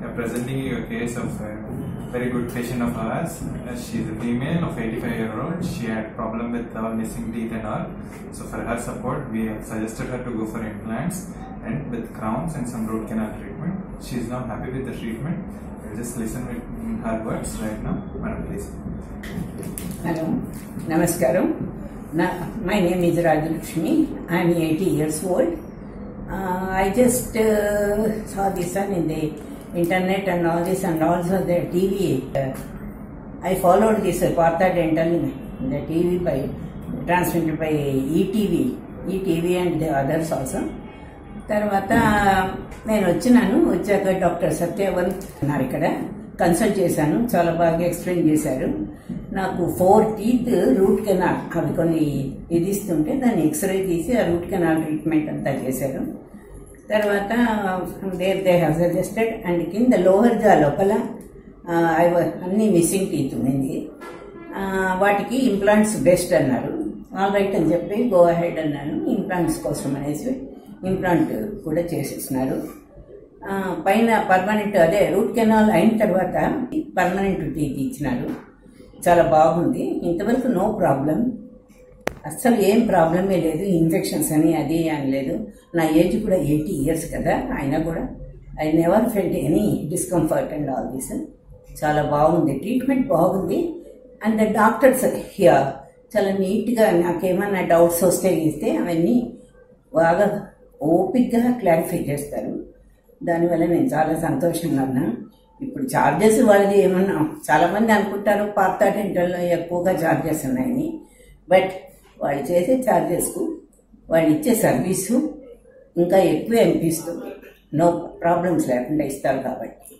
I'm presenting you a case of a very good patient of ours. Uh, she's a female of 85 year old. She had problem with all missing teeth and all. So for her support, we have suggested her to go for implants and with crowns and some root canal treatment. She's now happy with the treatment. We'll just listen with her words right now. Madam, please. Hello నమస్కారం నా my name is Rajalakshmi I'm eighty years old I just saw this one in the internet and all this and also the TV I followed this Partha dental the TV by transmitted by ETV ETV and the others also తర్వాత నేను వచ్చినాను వచ్చాక doctor సత్యవంత్ ఉన్నారు ఇక్కడ consult చేశాను చాలా బాగా explain చేశారు నాకు ఫోర్ టీత్ రూట్ కెనాల్ అవి కొన్ని ఇది ఇస్తుంటే దాన్ని ఎక్స్రే తీసి ఆ రూట్ కెనాల్ ట్రీట్మెంట్ అంతా చేశారు తర్వాత there they have suggested and కింద లోవర్ జా లోపల ఆ, I- అన్ని మిస్సింగ్ టీత్ ఉంది ఆ, వాటికి ఇంప్లాంట్స్ బెస్ట్ అన్నారు ఆల్ రైట్ అని చెప్పి గో అహెడ్ అన్నాను ఇంప్లాంట్స్ కోసం అనేసి ఇంప్లాంట్ కూడా చేసేసినారు ఆ, పైన పర్మనెంట్ అదే రూట్ కెనాల్ అయిన తర్వాత పర్మనెంట్ టీత్ ఇచ్చినారు చాలా బాగుంది ఇంతవరకు నో ప్రాబ్లం అస్సలు ఏం ప్రాబ్లమే లేదు ఇన్ఫెక్షన్స్ అని అది అని లేదు నా ఏజ్ కూడా ఎయిటీ ఇయర్స్ కదా అయినా కూడా I never felt any discomfort and all this చాలా బాగుంది ట్రీట్మెంట్ బాగుంది అండ్ ద డాక్టర్స్ హియర్ చాలా నీట్గా నాకేమన్నా డౌట్స్ వస్తే ఇస్తే అవన్నీ బాగా ఓపిక్గా క్లారిఫై చేస్తారు దానివల్ల నేను చాలా సంతోషంగా ఉన్నా ఇప్పుడు ఛార్జెస్ వాళ్ళది ఏమన్నా చాలా మంది అనుకుంటారు పార్తా డెంటల్లో ఎక్కువగా ఛార్జెస్ ఉన్నాయని బట్ వాళ్ళు చేసే ఛార్జెస్కు వాళ్ళు ఇచ్చే సర్వీసు ఇంకా ఎక్కువే అనిపిస్తుంది నో ప్రాబ్లమ్స్ లేకుండా ఇస్తారు కాబట్టి